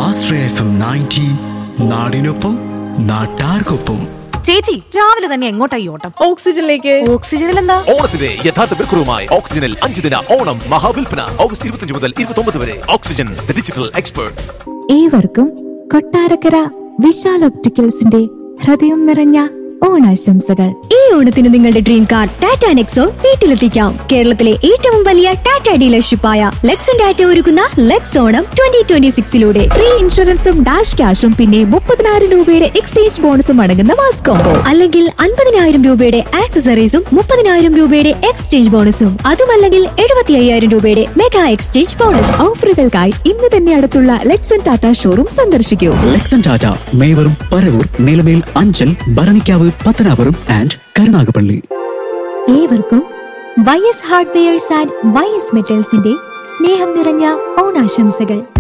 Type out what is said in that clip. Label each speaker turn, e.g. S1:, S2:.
S1: ആശ്രയ F M ninety നാടിനൊപ്പം നാട്ടാർക്കൊപ്പം
S2: ചേച്ചി രാവിലെ തന്നെ എങ്ങോട്ടാ ഈ ഓട്ടം
S3: ഓക്സിജനിലേക്ക്
S2: ഓക്സിജനിൽ എന്താ
S4: ഓണത്തിന്റെ യഥാർത്ഥ വിൽക്കുറവുമായി ഓക്സിജനിൽ അഞ്ച് ദിന ഓണം മഹാവിൽപ്പന ഓഗസ്റ്റ് ഇരുപത്തിയഞ്ച് മുതൽ ഇരുപത്തി വരെ ഓക്സിജൻ ദ ഡിജിറ്റൽ എക്സ്പേർട്ട്
S5: ഏവർക്കും കൊട്ടാരക്കര വിശാൽ ഒപ്റ്റിക്കൽസിന്റെ ഹൃദയം നിറഞ്ഞ ഓണാശംസകൾ
S6: ഈ ഓണത്തിന് നിങ്ങളുടെ ഡ്രീം കാർ ടാറ്റ നെക്സോൺ വീട്ടിലെത്തിക്കാം കേരളത്തിലെ ഏറ്റവും വലിയ ടാറ്റ ഡീലർഷിപ്പായ ലെക്സൺ ടാറ്റ ഒരുക്കുന്ന ലെക്സ് ഓണം ട്വന്റി ട്വന്റി സിക്സിലൂടെ
S5: ഫ്രീ ഇൻഷുറൻസും ഡാഷ് ക്യാഷും പിന്നെ മുപ്പതിനായിരം രൂപയുടെ എക്സ്ചേഞ്ച് ബോണസും അടങ്ങുന്ന മാസ് കോംബോ
S6: അല്ലെങ്കിൽ അൻപതിനായിരം രൂപയുടെ ആക്സസറീസും മുപ്പതിനായിരം രൂപയുടെ എക്സ്ചേഞ്ച് ബോണസും അതുമല്ലെങ്കിൽ എഴുപത്തി അയ്യായിരം രൂപയുടെ മെഗാ എക്സ്ചേഞ്ച് ബോണസ്
S5: ഓഫറുകൾക്കായി ഇന്ന് തന്നെ അടുത്തുള്ള ലെക്സൺ ടാറ്റ ഷോറൂം സന്ദർശിക്കൂ
S1: ലക്സൺ ടാറ്റ മേവറും പരവൂർ നിലമേൽ അഞ്ചൽ ഭരണിക്കാവ് പത്തനാപുരം ആൻഡ് കരുനാഗപ്പള്ളി
S6: ഏവർക്കും Y S hardwares and Y S മെറ്റൽസിന്റെ സ്നേഹം നിറഞ്ഞ ഓണാശംസകൾ